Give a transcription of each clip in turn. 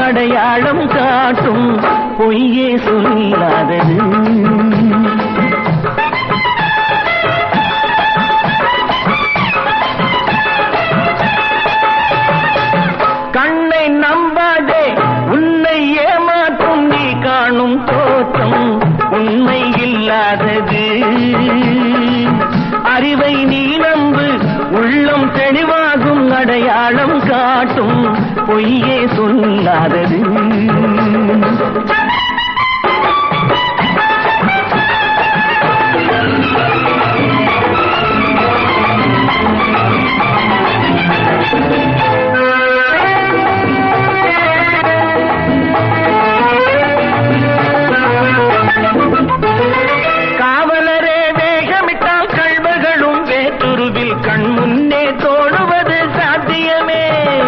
அடையாளம் காட்டும் பொய்யே சொல்லாதது கண்ணை நம்பாதே உன்னை ஏமாற்றும் நீ காணும் தோற்றம் உண்மை இல்லாதது அறிவை நீ நம்பு உள்ளம் தெளிவாகும் அடையாளம் காட்டும் பொய்யே சொல்லாதது காவலரே வேகமிட்டால் கள்வர்களும் வேற்றுருவில் கண் முன்னே தோடுவது சாத்தியமே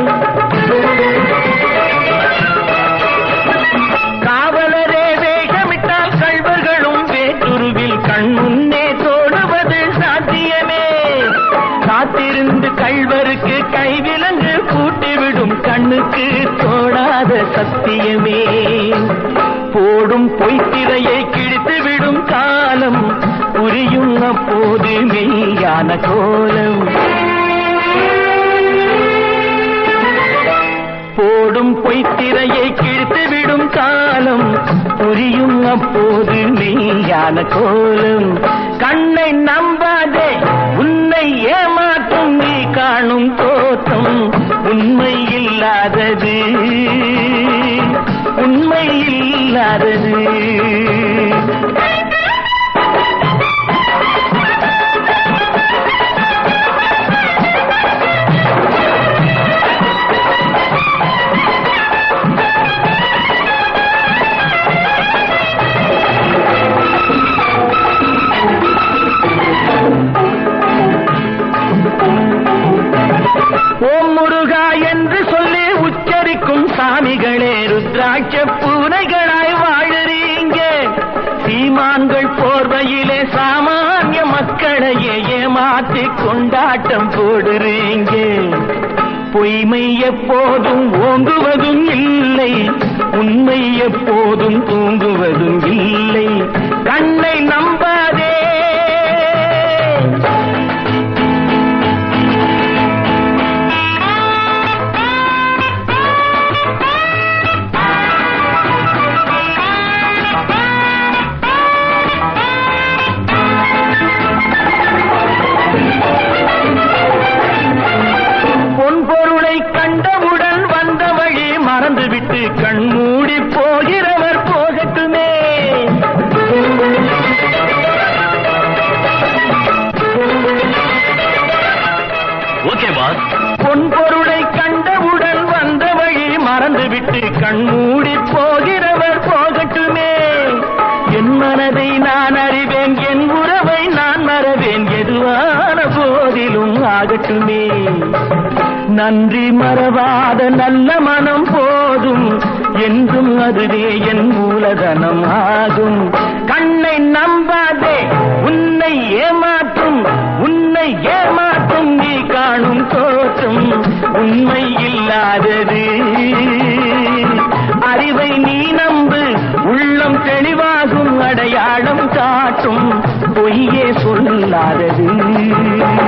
காவலரே வேகமிட்டால் கள்வர்களும் வேற்றுருவில் கண் முன்னே தோடுவது சாத்தியமே காத்திருந்து கள்வருக்கு கைவிலங்கு பூட்டிவிடும் கண்ணுக்கு தோடாத சத்தியமே போடும் பொய்த்திரையை கிழித்து விடும் காலம் புரியும் அப்போது மெய்யான கோலம் போடும் பொய்த்திரையை கிழித்து விடும் காலம் புரியும் அப்போது மெய்யான கோலம் கண்ணை நம்பாதே உன்னை ஏமாற்றும் நீ காணும் தோற்றம் உண்மை இல்லாதது உண்மை இல்லாதது ஓம் முருகா என்று சொல்லி உச்சரிக்கும் சாமிகளே ருத்ராட்ச பூனைகளாய் வாழுறீங்க சீமான்கள் போர்வையிலே சாமானிய மக்களையே ஏமாற்றி கொண்டாட்டம் போடுறீங்க பொய்மை எப்போதும் ஓங்குவதும் இல்லை உண்மை எப்போதும் தூங்குவதும் இல்லை கண்ணை நம்பாதே பொன் பொருளை கண்டவுடன் வந்த வழி மறந்துவிட்டு கண் மூடி போகிறவர் போகட்டுமே ஓகே பாஸ் பொன் பொருளை கண்டவுடன் வந்த வழி மறந்துவிட்டு கண் மூடி போகிறவர் போகட்டுமே என் மனதை நான் அறிவேன் என் உறவை நான் மறவேன் எதுவான போதிலும் ஆகட்டுமே நன்றி மறவாத நல்ல மனம் போதும் என்றும் அதுவே என் மூலதனம் ஆகும் கண்ணை நம்பாதே உன்னை ஏமாற்றும் உன்னை ஏமாற்றும் நீ காணும் தோற்றம் உண்மை இல்லாதது அறிவை நீ நம்பு உள்ளம் தெளிவாகும் அடையாளம் காட்டும் பொய்யே சொல்லாதது